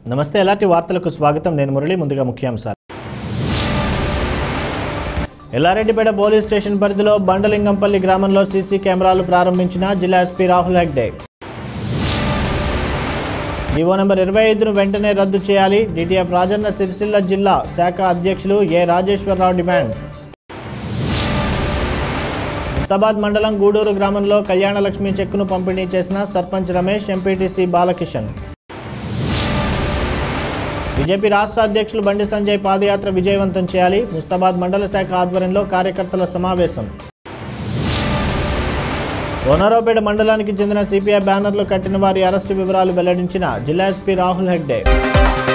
నమస్తే ఎలాంటి వార్తలకు స్వాగతం నేను మురళి ముందుగా ముఖ్యాంశాలు ఎల్లారెడ్డిపేట పోలీస్ స్టేషన్ పరిధిలో బండలింగంపల్లి గ్రామంలో సీసీ కెమెరాలు ప్రారంభించిన జిల్లా SP Rahul Hegde GO number ఇరవై ఐదును వెంటనే రద్దు చేయాలి డిటిఎఫ్ రాజన్న సిరిసిల్ల జిల్లా శాఖ అధ్యక్షులు ఏ రాజేశ్వరరావు డిమాండ్ ముస్తాబాద్ మండలం గూడూరు గ్రామంలో కళ్యాణలక్ష్మి చెక్కును పంపిణీ చేసిన సర్పంచ్ రమేష్ ఎంపీటీసీ బాలకిషన్ బీజేపీ రాష్ట్ర అధ్యక్షులు బండి సంజయ్ పాదయాత్ర విజయవంతం చేయాలి ముస్తాబాద్ మండల శాఖ ఆధ్వర్యంలో కార్యకర్తల సమావేశం కోనరావుపేట మండలానికి చెందిన సిపిఐ బ్యానర్లు కట్టిన వారి అరెస్టు వివరాలు వెల్లడించిన జిల్లా ఎస్పీ రాహుల్ హెగ్డే